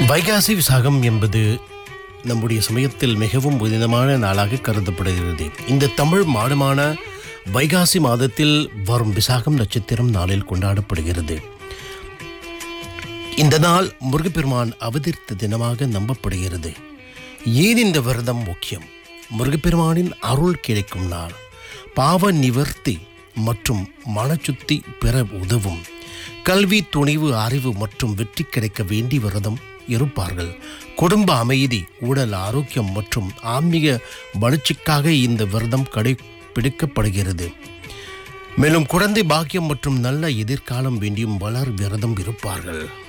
வைகாசி விசாகம் என்பது நம்முடைய சமயத்தில் மிகவும் புனிதமான நாளாக கருதப்படுகிறது இந்த தமிழ் மாதமான வைகாசி மாதத்தில் வரும் விசாகம் நட்சத்திரம் நாளில் கொண்டாடப்படுகிறது இந்த நாள் முருகப்பெருமான் அவதரித்த தினமாக நம்பப்படுகிறது ஏன் இந்த விரதம் முக்கியம் முருகப்பெருமானின் அருள் கிடைக்கும் நாள் பாவ நிவர்த்தி மற்றும் மனச்சுத்தி பெற உதவும் கல்வி துணிவு அறிவு மற்றும் வெற்றி கிடைக்க வேண்டி விரதம் இருப்பார்கள் குடும்ப அமைதி உடல் ஆரோக்கியம் மற்றும் ஆன்மீக வளர்ச்சிக்காக இந்த விரதம் கடைபிடிக்கப்படுகிறது மேலும் குழந்தை பாக்கியம் மற்றும் நல்ல எதிர்காலம் வேண்டியும் வளர் விரதம் இருப்பார்கள்